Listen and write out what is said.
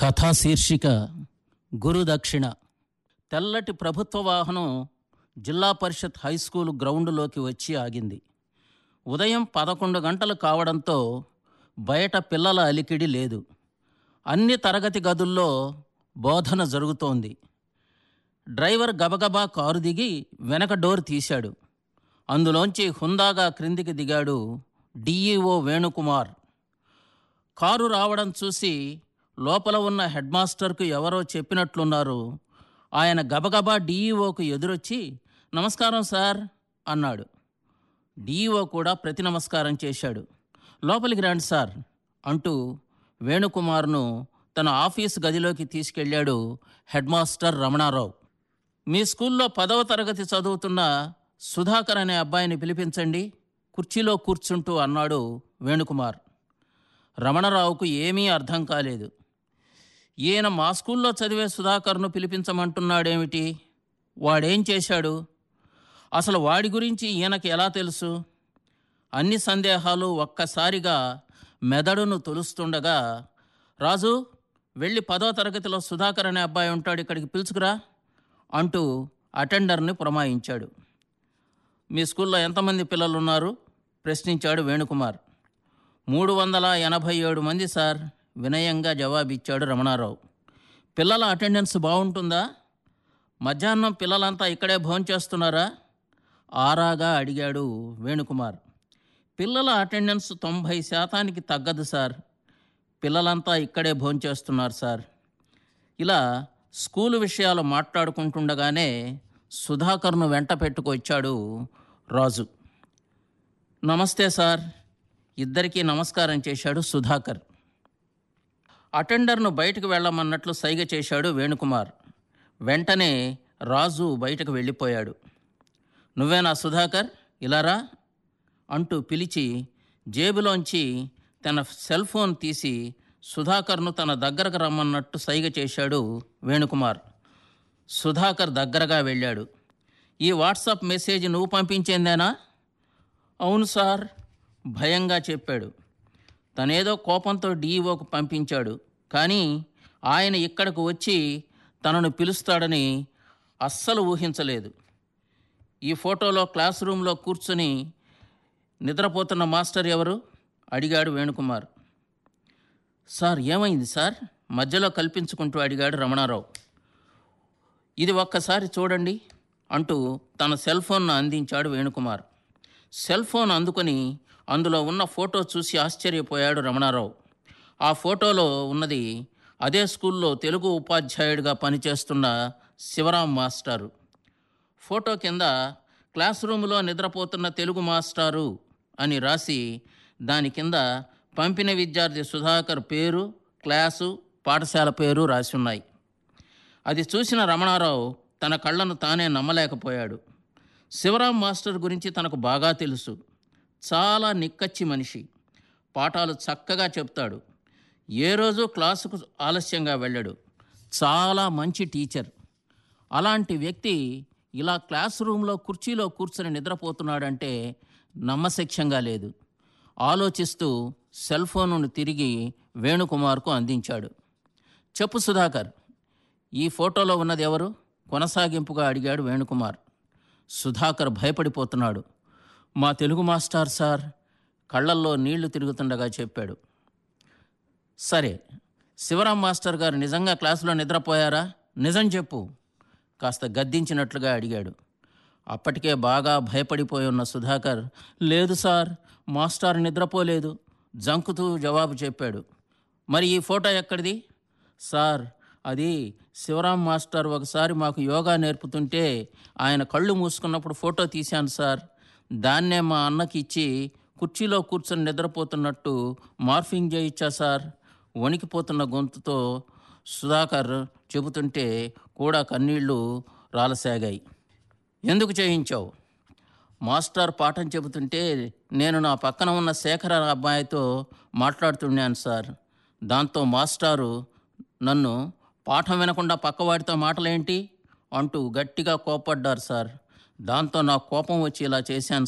కథా శీర్షిక గురుదక్షిణ తెల్లటి ప్రభుత్వ వాహనం జిల్లా పరిషత్ హై స్కూల్ గ్రౌండ్లోకి వచ్చి ఆగింది ఉదయం పదకొండు గంటలు కావడంతో బయట పిల్లల అలికిడి లేదు అన్ని తరగతి గదుల్లో బోధన జరుగుతోంది డ్రైవర్ గబగబా కారు దిగి వెనక డోర్ తీశాడు అందులోంచి హుందాగా క్రిందికి దిగాడు డిఈఓ వేణుకుమార్ కారు రావడం చూసి లోపల ఉన్న హెడ్ మాస్టర్కు ఎవరో చెప్పినట్లున్నారు ఆయన గబగబా డీఈఓకు ఎదురొచ్చి నమస్కారం సార్ అన్నాడు డీఈఓ కూడా ప్రతి నమస్కారం చేశాడు లోపలికి రండి సార్ అంటూ వేణుకుమార్ను తన ఆఫీస్ గదిలోకి తీసుకెళ్ళాడు హెడ్ మాస్టర్ రమణారావు మీ స్కూల్లో పదవ తరగతి చదువుతున్న సుధాకర్ అనే అబ్బాయిని పిలిపించండి కుర్చీలో కూర్చుంటూ అన్నాడు వేణుకుమార్ రమణరావుకు ఏమీ అర్థం కాలేదు ఈయన మా స్కూల్లో చదివే సుధాకర్ను పిలిపించమంటున్నాడేమిటి వాడేం చేశాడు అసలు వాడి గురించి ఈయనకి ఎలా తెలుసు అన్ని సందేహాలు ఒక్కసారిగా మెదడును తొలుస్తుండగా రాజు వెళ్ళి పదో తరగతిలో సుధాకర్ అనే అబ్బాయి ఉంటాడు ఇక్కడికి పిలుచుకురా అంటూ అటెండర్ని పురమాయించాడు మీ స్కూల్లో ఎంతమంది పిల్లలు ఉన్నారు ప్రశ్నించాడు వేణుకుమార్ మూడు వందల ఎనభై ఏడు మంది సార్ వినయంగా జవాబిచ్చాడు రమణారావు పిల్లల అటెండెన్స్ బాగుంటుందా మధ్యాహ్నం పిల్లలంతా ఇక్కడే భోంచేస్తున్నారా ఆరాగా అడిగాడు వేణుకుమార్ పిల్లల అటెండెన్స్ తొంభై శాతానికి తగ్గదు సార్ పిల్లలంతా ఇక్కడే భోంచేస్తున్నారు సార్ ఇలా స్కూలు విషయాలు మాట్లాడుకుంటుండగానే సుధాకర్ను వెంట పెట్టుకొచ్చాడు రాజు నమస్తే సార్ ఇద్దరికీ నమస్కారం చేశాడు సుధాకర్ అటెండర్ను బయటకు వెళ్ళమన్నట్లు సైగ చేశాడు వేణుకుమార్ వెంటనే రాజు బయటకు వెళ్ళిపోయాడు నువ్వేనా సుధాకర్ ఇలారా అంటూ పిలిచి జేబులోంచి తన సెల్ ఫోన్ తీసి సుధాకర్ను తన దగ్గరకు రమ్మన్నట్టు సైగ చేశాడు వేణుకుమార్ సుధాకర్ దగ్గరగా వెళ్ళాడు ఈ వాట్సాప్ మెసేజ్ నువ్వు పంపించేందేనా అవును సార్ భయంగా చెప్పాడు తనేదో కోపంతో డీఈఓకు పంపించాడు కానీ ఆయన ఇక్కడకు వచ్చి తనను పిలుస్తాడని అస్సలు ఊహించలేదు ఈ ఫోటోలో క్లాస్ రూమ్లో కూర్చుని నిద్రపోతున్న మాస్టర్ ఎవరు అడిగాడు వేణుకుమార్ సార్ ఏమైంది సార్ మధ్యలో కల్పించుకుంటూ అడిగాడు రమణారావు ఇది ఒక్కసారి చూడండి అంటూ తన సెల్ ఫోన్ను అందించాడు వేణుకుమార్ సెల్ ఫోన్ అందుకొని అందులో ఉన్న ఫోటో చూసి ఆశ్చర్యపోయాడు రమణారావు ఆ ఫోటోలో ఉన్నది అదే స్కూల్లో తెలుగు ఉపాధ్యాయుడిగా పనిచేస్తున్న శివరాం మాస్టారు ఫోటో కింద క్లాస్ రూములో నిద్రపోతున్న తెలుగు మాస్టారు అని రాసి దాని కింద పంపిన విద్యార్థి సుధాకర్ పేరు క్లాసు పాఠశాల పేరు రాసి ఉన్నాయి అది చూసిన రమణారావు తన కళ్ళను తానే నమ్మలేకపోయాడు శివరాం మాస్టర్ గురించి తనకు బాగా తెలుసు చాలా నిక్కచ్చి మనిషి పాఠాలు చక్కగా చెప్తాడు ఏ రోజు క్లాసుకు ఆలస్యంగా వెళ్ళడు చాలా మంచి టీచర్ అలాంటి వ్యక్తి ఇలా క్లాస్ రూమ్లో కుర్చీలో కూర్చొని నిద్రపోతున్నాడంటే నమ్మశక్యంగా లేదు ఆలోచిస్తూ సెల్ ఫోన్ను తిరిగి వేణుకుమార్కు అందించాడు చెప్పు సుధాకర్ ఈ ఫోటోలో ఉన్నది ఎవరు కొనసాగింపుగా అడిగాడు వేణుకుమార్ సుధాకర్ భయపడిపోతున్నాడు మా తెలుగు మాస్టర్ సార్ కళ్ళల్లో నీళ్లు తిరుగుతుండగా చెప్పాడు సరే శివరాం మాస్టర్ గారు నిజంగా క్లాసులో నిద్రపోయారా నిజం చెప్పు కాస్త గద్దించినట్లుగా అడిగాడు అప్పటికే బాగా భయపడిపోయి ఉన్న సుధాకర్ లేదు సార్ మాస్టర్ నిద్రపోలేదు జంకుతూ జవాబు చెప్పాడు మరి ఈ ఫోటో ఎక్కడిది సార్ అది శివరాం మాస్టర్ ఒకసారి మాకు యోగా నేర్పుతుంటే ఆయన కళ్ళు మూసుకున్నప్పుడు ఫోటో తీశాను సార్ దాన్నే మా అన్నకి ఇచ్చి కుర్చీలో కూర్చొని నిద్రపోతున్నట్టు మార్ఫింగ్ చేయించా సార్ వణికిపోతున్న గొంతుతో సుధాకర్ చెబుతుంటే కూడా కన్నీళ్లు రాలసాగాయి ఎందుకు చేయించావు మాస్టర్ పాఠం చెబుతుంటే నేను నా పక్కన ఉన్న శేఖర అబ్బాయితో మాట్లాడుతున్నాను సార్ దాంతో మాస్టారు నన్ను పాఠం వినకుండా పక్కవాడితో మాటలేంటి అంటూ గట్టిగా కోపడ్డారు సార్ దాంతో నా కోపం వచ్చి ఇలా చేశాను